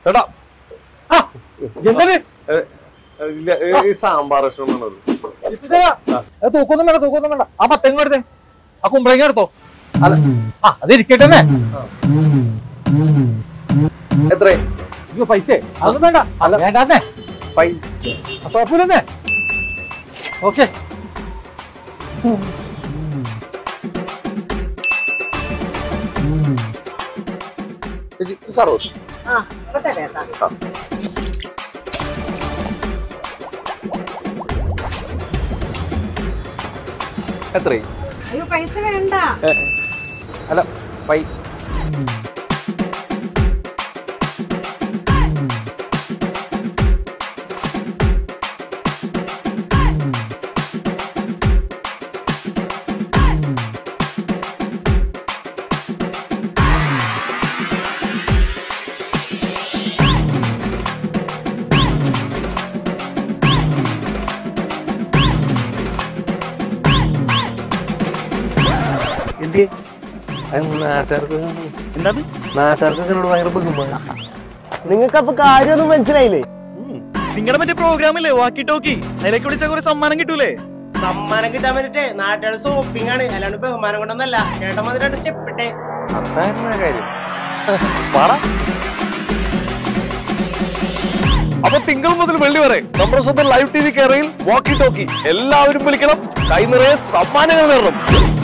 ചേട്ടാ ആ, എന്താണ് ഏ, ഏ, ഇല്ല, ഏ, ഈ സാമ്പാർ ഇഷ്ടമാണത് ഇപ്പിച്ചേരാ. അത് തൂക്കൊന്നും വേണ്ട തൂക്കൊന്നും വേണ്ട ആ പത്തെങ്ങ എടുത്തേ ആ കുമ്പളങ്ങ എടുത്തോ അല്ല ആ അത് ഇരിക്കട്ടെ തന്നെ എത്ര അയ്യോ പൈസ അതൊന്നും വേണ്ട അല്ല വേണ്ടേ പൈ അപ്പൊ കുഴപ്പമില്ലെന്നേ ഓക്കെ ചേച്ചി സറോസ് ആ ഇവിടെ കേട്ടാ എത്രയായി അയ്യോ പൈസ വേണ്ട ഏ, അല്ല പൈ എന്ത് നാട്ടുകാർക്ക് എന്താണ് നാട്ടുകാർക്ക് എന്നോട് ഭയങ്കര ബഹുമാനം നിങ്ങൾക്ക് അപ്പൊ കാര്യമൊന്നും മനസ്സിലായില്ലേ നിങ്ങളുടെ മറ്റേ പ്രോഗ്രാമില്ലേ വാക്കി ടോക്കി അതിലേക്ക് വിളിച്ചാൽ കുറെ സമ്മാനം കിട്ടൂലേ സമ്മാനം കിട്ടാൻ വേണ്ടിട്ട് നാട്ടുകാർ സോപ്പിംഗ് ആണ് അല്ലാണ്ട് ബഹുമാനം കൊണ്ടൊന്നല്ല ചേട്ടൻ വന്നിട്ട് രണ്ട് സ്റ്റെപ്പ് ഇട്ടേ അതായിരുന്നു ആ കാര്യം പറ അപ്പൊ തിങ്കൾ മുതൽ വെള്ളി വരെ നമ്മുടെ സ്വന്തം ലൈവ് ടി വി കേരളയിൽ വാക്കി ടോക്കി എല്ലാവരും വിളിക്കണം കൈ നിറയെ സമ്മാനങ്ങൾ നേടണം